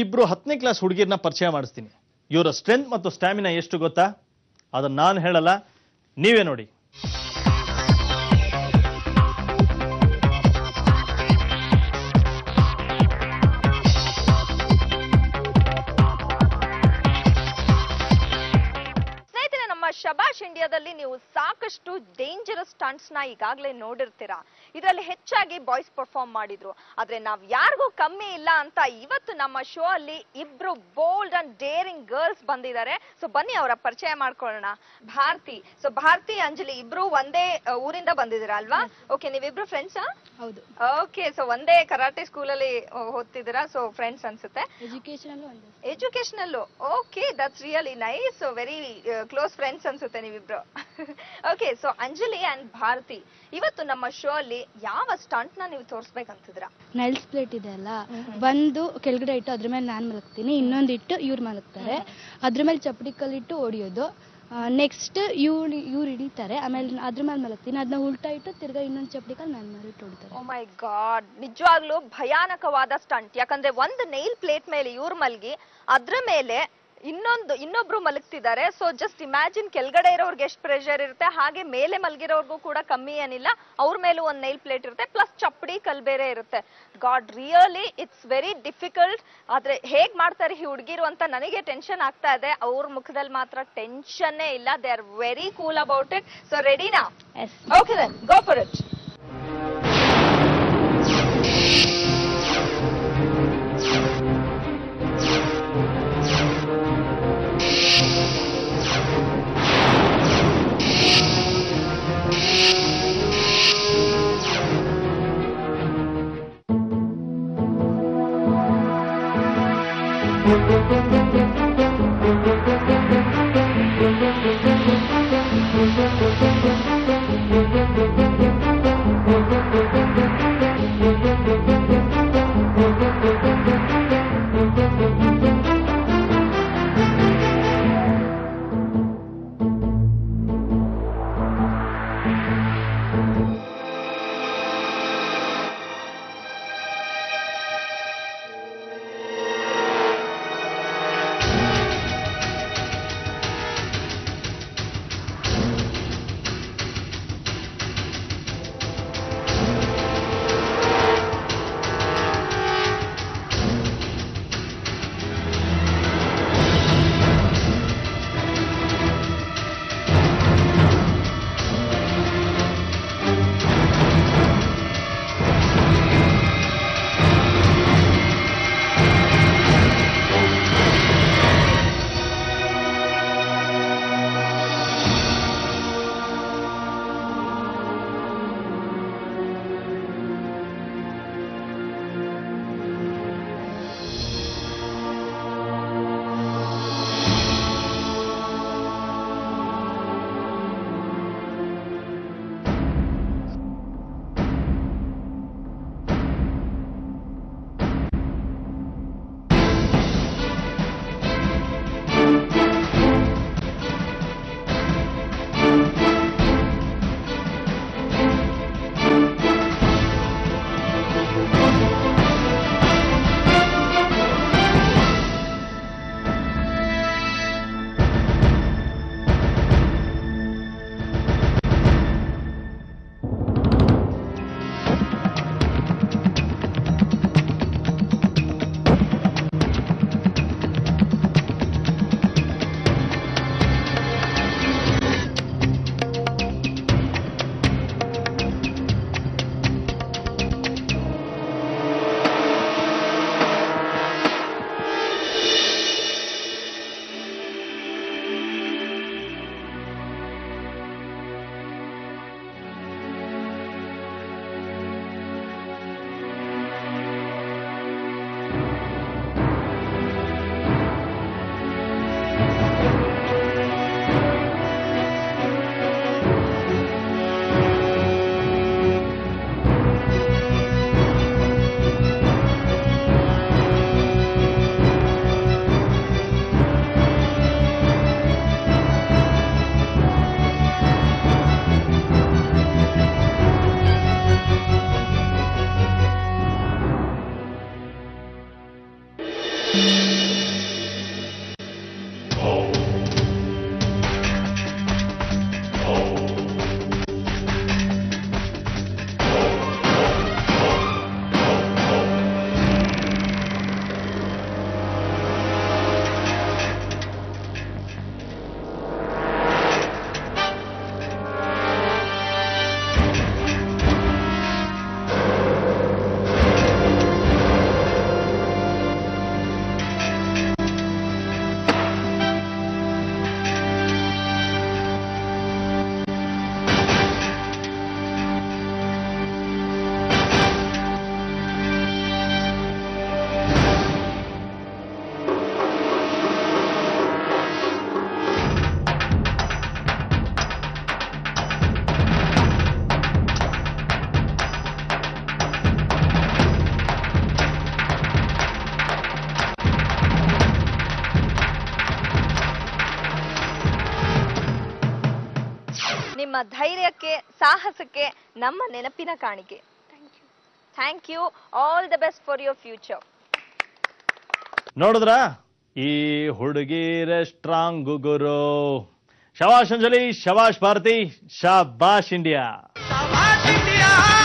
ಇಬ್ರು ಹತ್ತನೇ ಕ್ಲಾಸ್ ಹುಡುಗಿರ್ನ ಪರಿಚಯ ಮಾಡಿಸ್ತೀನಿ ಇವರ ಸ್ಟ್ರೆಂತ್ ಮತ್ತು ಸ್ಟ್ಯಾಮಿನಾ ಎಷ್ಟು ಗೊತ್ತಾ ಅದನ್ನ ನಾನು ಹೇಳಲ್ಲ ನೀವೇ ನೋಡಿ ಸ್ನೇಹಿತರೆ ನಮ್ಮ ಶಬಾಷ್ ಇಂಡಿಯಾದಲ್ಲಿ ನೀವು ಸಾಕಷ್ಟು ಡೇಂಜರಸ್ ಸ್ಟಂಟ್ಸ್ ನ ಈಗಾಗಲೇ ನೋಡಿರ್ತೀರಾ ಇದರಲ್ಲಿ ಹೆಚ್ಚಾಗಿ ಬಾಯ್ಸ್ ಪರ್ಫಾರ್ಮ್ ಮಾಡಿದ್ರು ಆದ್ರೆ ನಾವ್ ಯಾರಿಗೂ ಕಮ್ಮಿ ಇಲ್ಲ ಅಂತ ಇವತ್ತು ನಮ್ಮ ಶೋ ಅಲ್ಲಿ ಇಬ್ರು ಬೋಲ್ಡ್ ಅಂಡ್ ಡೇರಿಂಗ್ ಗರ್ಲ್ಸ್ ಬಂದಿದ್ದಾರೆ ಸೊ ಬನ್ನಿ ಅವರ ಪರಿಚಯ ಮಾಡ್ಕೊಳ್ಳೋಣ ಭಾರತಿ ಸೊ ಭಾರತಿ ಅಂಜಲಿ ಇಬ್ರು ಒಂದೇ ಆ, ಊರಿಂದ ಬಂದಿದ್ದೀರಾ ಅಲ್ವಾ ಓಕೆ ನೀವಿಬ್ರು ಫ್ರೆಂಡ್ಸಾ ಹೌದು ಓಕೆ ಸೊ ಒಂದೇ ಕರಾಟೆ ಸ್ಕೂಲಲ್ಲಿ ಓದ್ತಿದ್ದೀರಾ ಸೊ ಫ್ರೆಂಡ್ಸ್ ಅನ್ಸುತ್ತೆ ಎಜುಕೇಶನಲ್ಲೂ ಒಂದೇ ಎಜುಕೇಶನಲ್ಲು okay that's really nice very close friends ಅನ್ಸುತ್ತೆ ನೀವಿಬ್ರು okay so Anjali and Bharati ಇವತ್ತು ನಮ್ಮ ಶೋ ಅಲ್ಲಿ ಯಾವ ಸ್ಟಂಟ್ ನ ನೀವು ತೋರಿಸ್ಬೇಕಂತಿದ್ರ ನೈಲ್ಸ್ ಪ್ಲೇಟ್ ಇದೆ ಅಲ್ಲ ಒಂದು ಕೆಳಗಡೆ ಇಟ್ಟು ಅದ್ರ ಮೇಲೆ ನಾನು ಮಲಗ್ತೀನಿ ಇನ್ನೊಂದು ಇಟ್ಟು ಇವ್ರು ಮಲಗ್ತಾರೆ ಅದ್ರ ಮೇಲೆ ಚಪ್ಪಡಿ ಕಲ್ಲಿಟ್ಟು ಹೊಡಿಯೋದು ನೆಕ್ಸ್ಟ್ ಇವ್ಳು ಇವ್ರು ಹಿಡಿತಾರೆ ಆಮೇಲೆ ಅದ್ರ ಮೇಲೆ ಮಲಗ್ತೀನಿ ಅದನ್ನ ಉಲ್ಟಾ ಇಟ್ಟು ತಿರ್ಗಾ ಇನ್ನೊಂದು ಚಪ್ಪಡಿ ಕಲ್ಲು ನನ್ನ ಮೇಲೆ ಇಟ್ಟು ಹೊಡಿತಾರೆ ಓ ಮೈ ಗಾಡ್ ನಿಜವಾಗ್ಲೂ ಭಯಾನಕವಾದ ಸ್ಟಂಟ್ ಯಾಕಂದ್ರೆ ಒಂದು ನೈಲ್ ಪ್ಲೇಟ್ ಮೇಲೆ ಇವ್ರು ಮಲ್ಗಿ ಅದ್ರ ಮೇಲೆ ಇನ್ನೊಂದು ಇನ್ನೊಬ್ರು ಮಲಗ್ತಿದ್ದಾರೆ ಸೊ ಜಸ್ಟ್ ಇಮ್ಯಾಜಿನ್ ಕೆಳಗಡೆ ಇರೋರ್ಗೆ ಎಷ್ಟು ಪ್ರೆಷರ್ ಇರುತ್ತೆ ಹಾಗೆ ಮೇಲೆ ಮಲಗಿರೋರ್ಗೂ ಕೂಡ ಕಮ್ಮಿ ಏನಿಲ್ಲ ಅವ್ರ ಮೇಲೂ ಒಂದು ನೈಲ್ ಪ್ಲೇಟ್ ಇರುತ್ತೆ ಪ್ಲಸ್ ಚಪ್ಪಡಿ ಕಲ್ ಬೇರೆ ಇರುತ್ತೆ god really it's very difficult ಆದ್ರೆ ಹೇಗ್ ಮಾಡ್ತಾರೆ ಈ ಹುಡುಗಿರು ಅಂತ ನನಗೆ ಟೆನ್ಷನ್ ಆಗ್ತಾ ಇದೆ ಅವ್ರ ಮುಖದಲ್ಲಿ ಮಾತ್ರ ಟೆನ್ಷನ್ನೇ ಇಲ್ಲ they are very cool about it so ರೆಡಿನಾ yes okay then go for it ನಿಮ್ಮ ಧೈರ್ಯಕ್ಕೆ ಸಾಹಸಕ್ಕೆ ನಮ್ಮ ನೆನಪಿನ ಕಾಣಿಕೆ thank you all the best for your future ನೋಡಿದ್ರ ಈ ಹುಡುಗಿರ ಸ್ಟ್ರಾಂಗ್ ಗುರು ಶವಾಶ್ ಅಂಜಲಿ ಶವಾಶ್ ಭಾರತಿ ಶಾಬಾಷ್ ಇಂಡಿಯಾ Shabbat India!